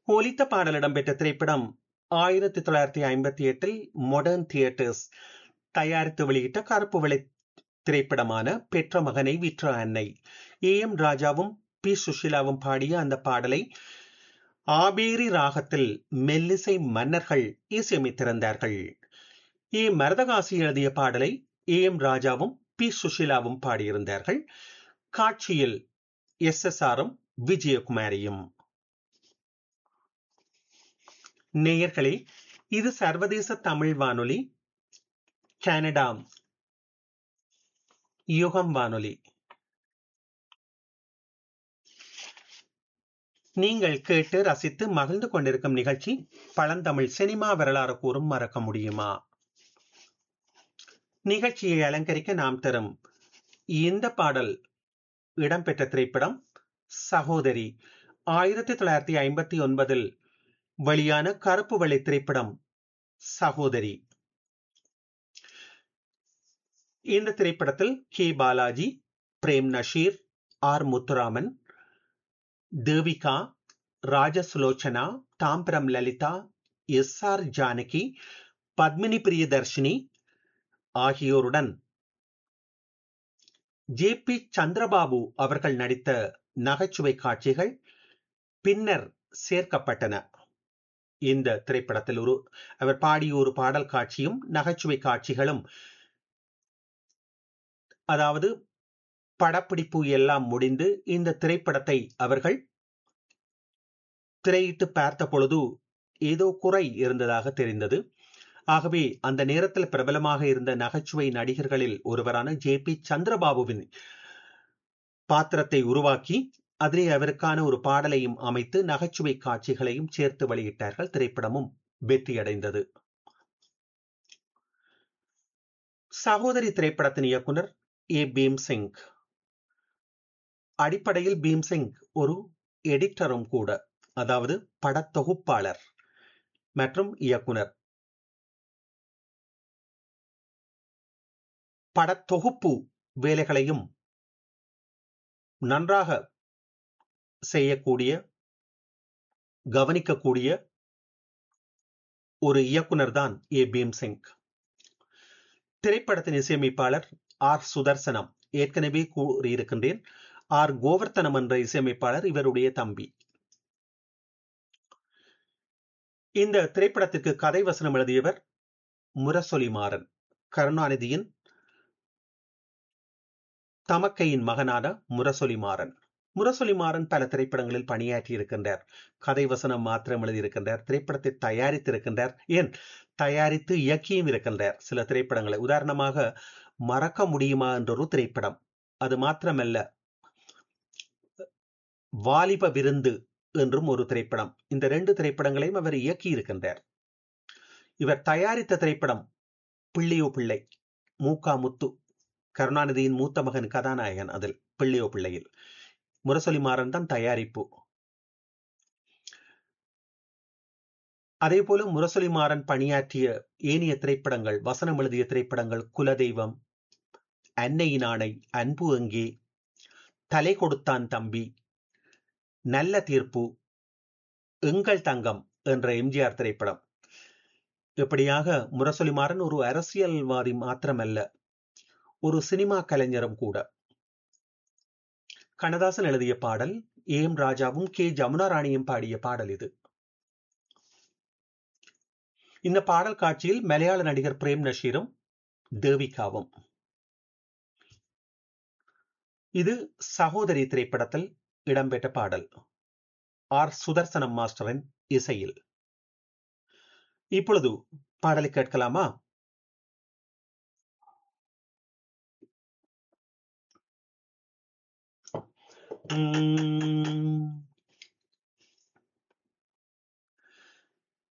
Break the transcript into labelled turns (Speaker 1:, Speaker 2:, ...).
Speaker 1: ஒலித்த பாடல் இடம்பெற்ற திரைப்படம் ஆயிரத்தி தொள்ளாயிரத்தி ஐம்பத்தி எட்டில் மொடர்ன் தியேட்டர்ஸ் தயாரித்து வெளியிட்ட கருப்பு வெள்ளை திரைப்படமான பெற்ற மகனை விற்ற அன்னை ஏ எம் ராஜாவும் பி சுஷிலாவும் பாடிய அந்த பாடலை ஆபேரி ராகத்தில் மெல்லிசை மன்னர்கள் இசையமைத்திருந்தார்கள் ஏ மரதகாசி எழுதிய பாடலை ஏ எம் ராஜாவும் பி சுஷிலாவும் பாடியிருந்தார்கள் காட்சியில் எஸ் எஸ் ஆரும் விஜயகுமாரியும் நேயர்களே இது சர்வதேச தமிழ் வானொலி கனடா யுகம் வானொலி நீங்கள் கேட்டு ரசித்து மகிழ்ந்து கொண்டிருக்கும் நிகழ்ச்சி பழந்தமிழ் சினிமா வரலாறு கூறும் மறக்க முடியுமா நிகழ்ச்சியை அலங்கரிக்க நாம் தரும் இந்த பாடல் இடம்பெற்ற திரைப்படம் சகோதரி ஆயிரத்தி தொள்ளாயிரத்தி ஐம்பத்தி ஒன்பதில் வெளியான கருப்பு வெள்ளை திரைப்படம் சகோதரி இந்த திரைப்படத்தில் K Balaji Prem Nazir R Muthuraman Devika Rajasulochana Tambaram Lalitha S R Janaki Padmini Priyadarshini ஆகியோருடன் ஜே பி சந்திரபாபு அவர்கள் நடித்த நகைச்சுவை காட்சிகள் பின்னர் சேர்க்கப்பட்டன இந்த திரைப்படத்தில் ஒரு அவர் பாடிய ஒரு பாடல் காட்சியும் நகைச்சுவை காட்சிகளும் அதாவது படப்பிடிப்பு எல்லாம் முடிந்து இந்த திரைப்படத்தை அவர்கள் திரையிட்டு பார்த்த பொழுது ஏதோ குறை இருந்ததாக தெரிந்தது ஆகவே அந்த நேரத்தில் பிரபலமாக இருந்த நகைச்சுவை நடிகர்களில் ஒருவரான ஜே பி சந்திரபாபுவின் பாத்திரத்தை உருவாக்கி அதிலே அவருக்கான ஒரு பாடலையும் அமைத்து நகைச்சுவை காட்சிகளையும் சேர்த்து வெளியிட்டார்கள் திரைப்படமும் வெற்றியடைந்தது சகோதரி திரைப்படத்தின் இயக்குனர் ஏ பீம் சிங் அடிப்படையில் பீம் சிங் ஒரு எடிட்டரும் கூட அதாவது படத்தொகுப்பாளர் மற்றும் இயக்குனர் படத்தொகுப்பு வேலைகளையும் நன்றாக செய்யக்கூடிய கவனிக்கக்கூடிய ஒரு இயக்குனர் தான் ஏ பீம் சிங் திரைப்படத்தின் இசையமைப்பாளர் ஆர் சுதர்சனம் ஏற்கனவே கூறியிருக்கின்றேன் ஆர் கோவர்த்தனம் என்ற இசையமைப்பாளர் இவருடைய தம்பி இந்த திரைப்படத்திற்கு கதை வசனம் எழுதியவர் முரசொலி மாறன் கருணாநிதியின் தமக்கையின் மகனான முரசொலி மாறன் முரசொலி மாறன் பல திரைப்படங்களில் பணியாற்றி இருக்கின்றார் கதை வசனம் மாத்திரம் எழுதியிருக்கின்றார் திரைப்படத்தை தயாரித்திருக்கின்றார் ஏன் தயாரித்து இயக்கியும் இருக்கின்றார் சில திரைப்படங்களை உதாரணமாக மறக்க முடியுமா என்றொரு திரைப்படம் அது மாத்திரமல்ல வாலிப விருந்து என்றும் ஒரு திரைப்படம் இந்த ரெண்டு திரைப்படங்களையும் அவர் இயக்கி இருக்கின்றார் இவர் தயாரித்த திரைப்படம் பிள்ளையோ பிள்ளை மூக்கா முத்து கருணாநிதியின் மூத்த மகன் கதாநாயகன் அதில் பிள்ளையோ பிள்ளையில் முரசொலி மாறன் தான் தயாரிப்பு அதே போல முரசொலி மாறன் பணியாற்றிய ஏனைய திரைப்படங்கள் வசனம் எழுதிய திரைப்படங்கள் குலதெய்வம் அன்னையின் ஆணை அன்பு எங்கே தலை கொடுத்தான் தம்பி நல்ல தீர்ப்பு எங்கள் தங்கம் என்ற எம்ஜிஆர் திரைப்படம் இப்படியாக முரசொலி மாறன் ஒரு அரசியல்வாதி மாத்திரமல்ல ஒரு சினிமா கலைஞரும் கூட கண்ணதாசன் எழுதிய பாடல் ஏம் ராஜாவும் கே ஜமுனா ராணியும் பாடிய பாடல் இது இந்த பாடல் காட்சியில் மலையாள நடிகர் பிரேம் நஷீரும் தேவிகாவும் இது சகோதரி திரைப்படத்தில் இடம்பெற்ற பாடல் ஆர் சுதர்சனம் மாஸ்டரின் இசையில் இப்பொழுது பாடலை கேட்கலாமா உம்